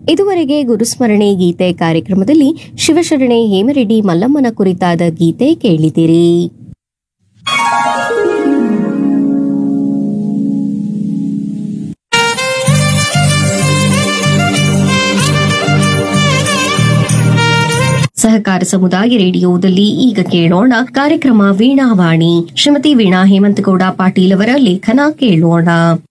ಇದುವರೆಗೆ ಗುರುಸ್ಮರಣೆ ಗೀತೆ ಕಾರ್ಯಕ್ರಮದಲ್ಲಿ ಶಿವಶರಣೆ ಹೇಮರೆಡ್ಡಿ ಮಲ್ಲಮ್ಮನ ಕುರಿತಾದ ಗೀತೆ ಕೇಳಿದಿರಿ ಸಹಕಾರ ಸಮುದಾಯ ರೇಡಿಯೋದಲ್ಲಿ ಈಗ ಕೇಳೋಣ ಕಾರ್ಯಕ್ರಮ ವೀಣಾವಾಣಿ ಶ್ರೀಮತಿ ವೀಣಾ ಹೇಮಂತಗೌಡ ಪಾಟೀಲ್ ಅವರ ಲೇಖನ ಕೇಳೋಣ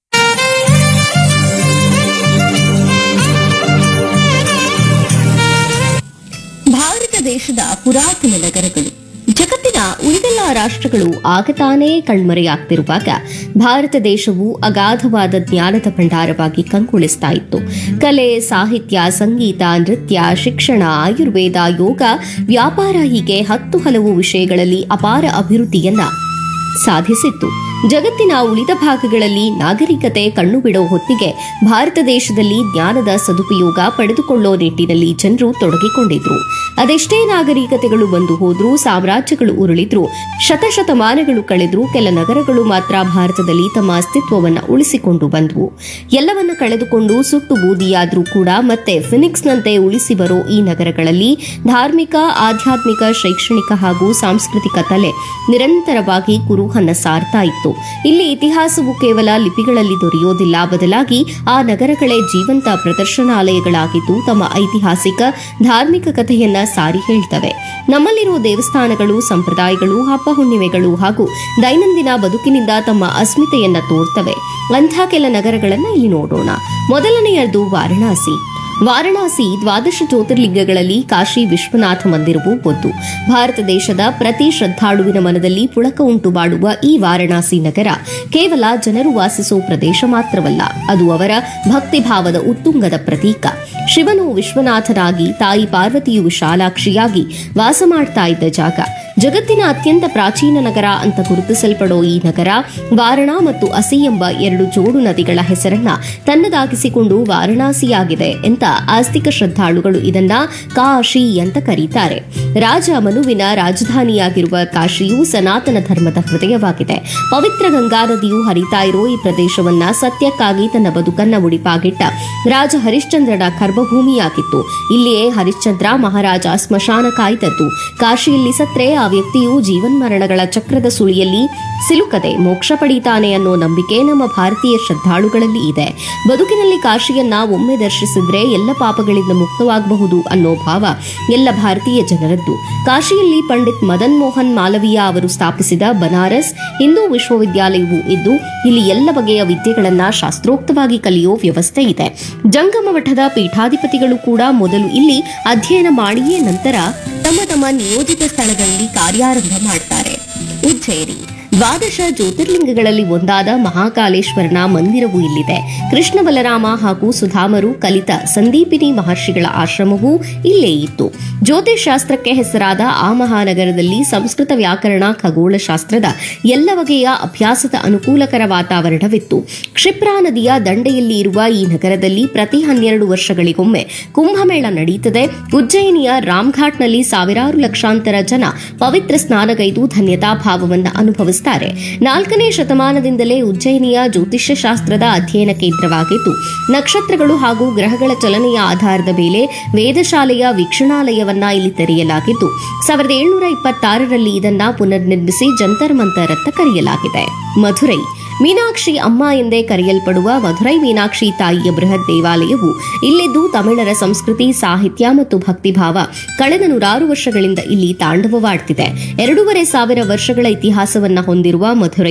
ಭಾರತ ದೇಶದ ಪುರಾತನ ನಗರಗಳು ಜಗತ್ತಿನ ಉಳಿದೆಲ್ಲ ರಾಷ್ಟ್ರಗಳು ಆಗತಾನೇ ಕಣ್ಮರೆಯಾಗ್ತಿರುವಾಗ ಭಾರತ ದೇಶವು ಅಗಾಧವಾದ ಜ್ಞಾನದ ಭಂಡಾರವಾಗಿ ಕಂಗೊಳಿಸ್ತಾ ಇತ್ತು ಕಲೆ ಸಾಹಿತ್ಯ ಸಂಗೀತ ನೃತ್ಯ ಶಿಕ್ಷಣ ಆಯುರ್ವೇದ ಯೋಗ ವ್ಯಾಪಾರ ಹೀಗೆ ಹತ್ತು ಹಲವು ವಿಷಯಗಳಲ್ಲಿ ಅಪಾರ ಅಭಿವೃದ್ಧಿಯನ್ನ ಸಾಧಿಸಿತ್ತು ಜಗತ್ತಿನ ಉಳಿದ ಭಾಗಗಳಲ್ಲಿ ನಾಗರಿಕತೆ ಕಣ್ಣು ಬಿಡೋ ಹೊತ್ತಿಗೆ ಭಾರತ ದೇಶದಲ್ಲಿ ಜ್ಞಾನದ ಸದುಪಯೋಗ ಪಡೆದುಕೊಳ್ಳೋ ನಿಟ್ಟಿನಲ್ಲಿ ಜನರು ತೊಡಗಿಕೊಂಡಿದ್ರು ಅದೆಷ್ಟೇ ನಾಗರಿಕತೆಗಳು ಬಂದು ಹೋದ್ರೂ ಸಾಮ್ರಾಜ್ಯಗಳು ಉರುಳಿದ್ರು ಶತಶತಮಾನಗಳು ಕಳೆದ್ರೂ ಕೆಲ ನಗರಗಳು ಮಾತ್ರ ಭಾರತದಲ್ಲಿ ತಮ್ಮ ಅಸ್ತಿತ್ವವನ್ನ ಉಳಿಸಿಕೊಂಡು ಬಂದವು ಎಲ್ಲವನ್ನ ಕಳೆದುಕೊಂಡು ಸುಟ್ಟು ಬೂದಿಯಾದ್ರೂ ಕೂಡ ಮತ್ತೆ ಫಿನಿಕ್ಸ್ನಂತೆ ಉಳಿಸಿ ಬರೋ ಈ ನಗರಗಳಲ್ಲಿ ಧಾರ್ಮಿಕ ಆಧ್ಯಾತ್ಮಿಕ ಶೈಕ್ಷಣಿಕ ಹಾಗೂ ಸಾಂಸ್ಕೃತಿಕ ತಲೆ ನಿರಂತರವಾಗಿ ಕುರುಹನ್ನ ಸಾರ್ತಾ ಇತ್ತು ಇಲ್ಲಿ ಇತಿಹಾಸವು ಕೇವಲ ಲಿಪಿಗಳಲ್ಲಿ ದೊರೆಯೋದಿಲ್ಲ ಬದಲಾಗಿ ಆ ನಗರಗಳೇ ಜೀವಂತ ಪ್ರದರ್ಶನಾಲಯಗಳಾಗಿದ್ದು ತಮ್ಮ ಐತಿಹಾಸಿಕ ಧಾರ್ಮಿಕ ಕಥೆಯನ್ನ ಸಾರಿ ಹೇಳ್ತವೆ ನಮ್ಮಲ್ಲಿರೋ ದೇವಸ್ಥಾನಗಳು ಸಂಪ್ರದಾಯಗಳು ಹಬ್ಬ ಹುಣ್ಣಿಮೆಗಳು ಹಾಗೂ ದೈನಂದಿನ ಬದುಕಿನಿಂದ ತಮ್ಮ ಅಸ್ಮಿತೆಯನ್ನ ತೋರ್ತವೆ ಅಂಥ ಕೆಲ ನಗರಗಳನ್ನ ಇಲ್ಲಿ ನೋಡೋಣ ಮೊದಲನೆಯದು ವಾರಣಾಸಿ ವಾರಣಾಸಿ ದ್ವಾದಶ ಜ್ಯೋತಿರ್ಲಿಂಗಗಳಲ್ಲಿ ಕಾಶಿ ವಿಶ್ವನಾಥ ಮಂದಿರವು ಒಂದು ಭಾರತ ದೇಶದ ಪ್ರತಿ ಶ್ರದ್ಧಾಳುವಿನ ಮನದಲ್ಲಿ ಪುಳಕ ಉಂಟು ಮಾಡುವ ಈ ವಾರಣಾಸಿ ನಗರ ಕೇವಲ ಜನರು ವಾಸಿಸೋ ಪ್ರದೇಶ ಮಾತ್ರವಲ್ಲ ಅದು ಅವರ ಭಕ್ತಿಭಾವದ ಉತ್ತುಂಗದ ಪ್ರತೀಕ ಶಿವನು ವಿಶ್ವನಾಥನಾಗಿ ತಾಯಿ ಪಾರ್ವತಿಯು ವಿಶಾಲಾಕ್ಷಿಯಾಗಿ ವಾಸ ಮಾಡ್ತಾ ಇದ್ದ ಜಾಗ ಜಗತ್ತಿನ ಅತ್ಯಂತ ಪ್ರಾಚೀನ ನಗರ ಅಂತ ಗುರುತಿಸಲ್ಪಡೋ ಈ ನಗರ ವಾರಣ ಮತ್ತು ಅಸಿ ಎಂಬ ಎರಡು ಜೋಡು ನದಿಗಳ ಹೆಸರನ್ನ ತನ್ನದಾಗಿಸಿಕೊಂಡು ವಾರಣಾಸಿಯಾಗಿದೆ ಅಂತ ಆಸ್ತಿಕ ಶ್ರದ್ಧಾಳುಗಳು ಇದನ್ನ ಕಾಶಿ ಅಂತ ಕರೀತಾರೆ ರಾಜ ಮನುವಿನ ರಾಜಧಾನಿಯಾಗಿರುವ ಕಾಶಿಯು ಸನಾತನ ಧರ್ಮದ ಹೃದಯವಾಗಿದೆ ಪವಿತ್ರ ಗಂಗಾ ನದಿಯು ಹರಿತಾ ಇರೋ ಈ ಪ್ರದೇಶವನ್ನ ಸತ್ಯಕ್ಕಾಗಿ ತನ್ನ ಬದುಕನ್ನ ಮುಡಿಪಾಗಿಟ್ಟ ರಾಜ ಹರಿಶ್ಚಂದ್ರನ ಕರ್ಮಭೂಮಿಯಾಗಿತ್ತು ಇಲ್ಲಿಯೇ ಹರಿಶ್ಚಂದ್ರ ಮಹಾರಾಜ ಸ್ಮಶಾನ ಕಾಯ್ದದ್ದು ಕಾಶಿಯಲ್ಲಿ ಸತ್ರೆ ಆ ವ್ಯಕ್ತಿಯು ಜೀವನ್ಮರಣಗಳ ಚಕ್ರದ ಸುಳಿಯಲ್ಲಿ ಸಿಲುಕದೆ ಮೋಕ್ಷ ಪಡೀತಾನೆ ಅನ್ನೋ ನಂಬಿಕೆ ನಮ್ಮ ಭಾರತೀಯ ಶ್ರದ್ಧಾಳುಗಳಲ್ಲಿ ಇದೆ ಬದುಕಿನಲ್ಲಿ ಕಾಶಿಯನ್ನ ಒಮ್ಮೆ ದರ್ಶಿಸಿದ್ರೆ ಎಲ್ಲ ಪಾಪಗಳಿಂದ ಮುಕ್ತವಾಗಬಹುದು ಅನ್ನೋ ಭಾವ ಎಲ್ಲ ಭಾರತೀಯ ಜನರದ್ದು ಕಾಶಿಯಲ್ಲಿ ಪಂಡಿತ್ ಮದನ್ ಮೋಹನ್ ಮಾಲವೀಯ ಅವರು ಸ್ಥಾಪಿಸಿದ ಬನಾರಸ್ ಹಿಂದೂ ವಿಶ್ವವಿದ್ಯಾಲಯವು ಇದ್ದು ಇಲ್ಲಿ ಎಲ್ಲ ಬಗೆಯ ವಿದ್ಯೆಗಳನ್ನ ಶಾಸ್ತ್ರೋಕ್ತವಾಗಿ ಕಲಿಯೋ ವ್ಯವಸ್ಥೆ ಇದೆ ಜಂಗಮ ಮಠದ ಪೀಠಾಧಿಪತಿಗಳು ಕೂಡ ಮೊದಲು ಇಲ್ಲಿ ಅಧ್ಯಯನ ಮಾಡಿಯೇ ನಂತರ ತಮ್ಮ ತಮ್ಮ ನಿಯೋಜಿತ ಸ್ಥಳಗಳಲ್ಲಿ ಕಾರ್ಯಾರಂಭ ಮಾಡ್ತಾರೆ ಉಜ್ಜಯಿನಿ ದ್ವಾದಶ ಜ್ಯೋತಿರ್ಲಿಂಗಗಳಲ್ಲಿ ಒಂದಾದ ಮಹಾಕಾಲೇಶ್ವರನ ಮಂದಿರವೂ ಇಲ್ಲಿದೆ ಕೃಷ್ಣ ಬಲರಾಮ ಹಾಗೂ ಸುಧಾಮರು ಕಲಿತ ಸಂದೀಪಿನಿ ಮಹರ್ಷಿಗಳ ಆಶ್ರಮವೂ ಇಲ್ಲೇ ಇತ್ತು ಜ್ಯೋತಿಷಾಸ್ತ್ರಕ್ಕೆ ಹೆಸರಾದ ಆ ಮಹಾನಗರದಲ್ಲಿ ಸಂಸ್ಕೃತ ವ್ಯಾಕರಣ ಖಗೋಳಶಾಸ್ತ್ರದ ಎಲ್ಲ ಬಗೆಯ ಅಭ್ಯಾಸದ ಅನುಕೂಲಕರ ವಾತಾವರಣವಿತ್ತು ಕ್ಷಿಪ್ರಾ ನದಿಯ ದಂಡೆಯಲ್ಲಿ ಇರುವ ಈ ನಗರದಲ್ಲಿ ಪ್ರತಿ ಹನ್ನೆರಡು ವರ್ಷಗಳಿಗೊಮ್ಮೆ ಕುಂಭಮೇಳ ನಡೆಯುತ್ತದೆ ಉಜ್ಜಯಿನಿಯ ರಾಮ್ಘಾಟ್ನಲ್ಲಿ ಸಾವಿರಾರು ಲಕ್ಷಾಂತರ ಜನ ಪವಿತ್ರ ಸ್ನಾನಗೈದು ಧನ್ಯತಾ ಭಾವವನ್ನು ಅನುಭವಿಸುತ್ತಾರೆ ನಾಲ್ಕನೇ ಶತಮಾನದಿಂದಲೇ ಉಜ್ಜಯಿನಿಯ ಜ್ಯೋತಿಷ್ಯ ಶಾಸ್ತ್ರದ ಅಧ್ಯಯನ ಕೇಂದ್ರವಾಗಿದ್ದು ನಕ್ಷತ್ರಗಳು ಹಾಗೂ ಗ್ರಹಗಳ ಚಲನೆಯ ಆಧಾರದ ಮೇಲೆ ವೇದಶಾಲೆಯ ವೀಕ್ಷಣಾಲಯವನ್ನ ಇಲ್ಲಿ ತೆರೆಯಲಾಗಿದ್ದು ಸಾವಿರದ ಏಳ್ನೂರ ಇಪ್ಪತ್ತಾರರಲ್ಲಿ ಇದನ್ನ ಪುನರ್ನಿರ್ಮಿಸಿ ಜಂತರ್ ಮಂತರ್ ಅಂತ ಕರೆಯಲಾಗಿದೆ ಮಧುರೈ ಮೀನಾಕ್ಷಿ ಅಮ್ಮ ಎಂದೇ ಕರೆಯಲ್ಪಡುವ ಮಧುರೈ ಮೀನಾಕ್ಷಿ ತಾಯಿಯ ಬೃಹತ್ ದೇವಾಲಯವು ಇಲ್ಲಿದ್ದು ತಮಿಳರ ಸಂಸ್ಕೃತಿ ಸಾಹಿತ್ಯ ಮತ್ತು ಭಕ್ತಿಭಾವ ಕಳೆದ ನೂರಾರು ವರ್ಷಗಳಿಂದ ಇಲ್ಲಿ ತಾಂಡವವಾಡ್ತಿದೆ ಎರಡೂವರೆ ಸಾವಿರ ವರ್ಷಗಳ ಇತಿಹಾಸವನ್ನ ಹೊಂದಿರುವ ಮಧುರೈ